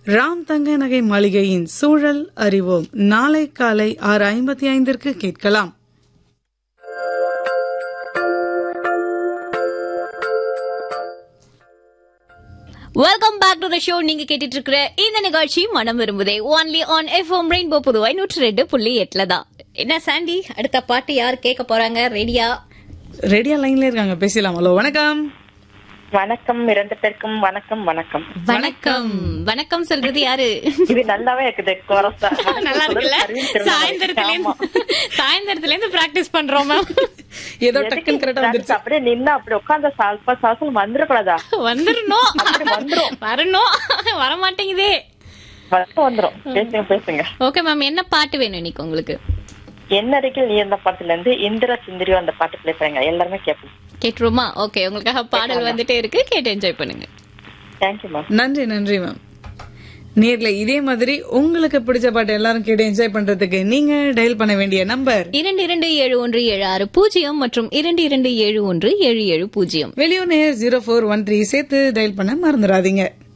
ராம் தங்க நகை மாளிகையின் சூழல் அறிவோம் நாளை காலை ஆறு ஐம்பத்தி ஐந்திற்கு கேட்கலாம் welcome back to the show நீங்க கேட்டுட்டு இருக்கிற இந்த நிகழ்ச்சி மனம் விரும்புதே only on FM rainbow Puduvai நூற்றி ரெண்டு புள்ளி எட்டுல தான் என்ன சாண்டி அடுத்த பாட்டு யார் கேட்க போறாங்க ரெடியா ரெடியா லைன்ல இருக்காங்க பேசலாம் ஹலோ வணக்கம் வணக்கம் இரண்டு பேருக்கும் வணக்கம் வணக்கம் வணக்கம் வணக்கம் சொல்றது யாரு இது நல்லாவே இருக்குது chorus தான். நல்லா இருக்குல்ல அரவிந்த் திருநாள். சாயந்தரத்துல ஆமா. இருந்து சாயந்தரத்துல இருந்து பிராக்டிஸ் பண்றோம் மேம் ஏதோ எதுக்கு டக்குன்னு கரெக்டா practice? வந்துருச்சு அப்படியே நின்னு அப்படி உட்கார்ந்த சால்பா சாசல் வந்துடக்கூடாதா வந்துடணும் வந்துரும். வரணும் வர மாட்டேங்குதே வந்து வந்துரும் பேசுங்க பேசுங்க ஓகே மேம் என்ன பாட்டு வேணும் இன்னைக்கு உங்களுக்கு என்னடிக்கல் நீ அந்த பாட்டுல இருந்து இந்திரா சுந்தரியோ அந்த பாட்டு பிளே பண்ணுங்க எல்லாருமே கேட்போம் கேட்டுருமா ஓகே உங்களுக்காக பாடல் வந்துட்டே இருக்கு கேட்டு என்ஜாய் பண்ணுங்க தேங்க்யூ மேம் நன்றி நன்றி மேம் நேர்ல இதே மாதிரி உங்களுக்கு பிடிச்ச பாட்டு எல்லாரும் கேட்டு என்ஜாய் பண்றதுக்கு நீங்க டயல் பண்ண வேண்டிய நம்பர் இரண்டு இரண்டு ஏழு ஒன்று ஏழு ஆறு பூஜ்ஜியம் மற்றும் இரண்டு இரண்டு ஏழு ஒன்று ஏழு ஏழு பூஜ்ஜியம் வெளியூர் நேர் ஜீரோ ஃபோர் ஒன் த்ரீ சேர்த்து டயல் பண்ண மறந்துடாதீங்க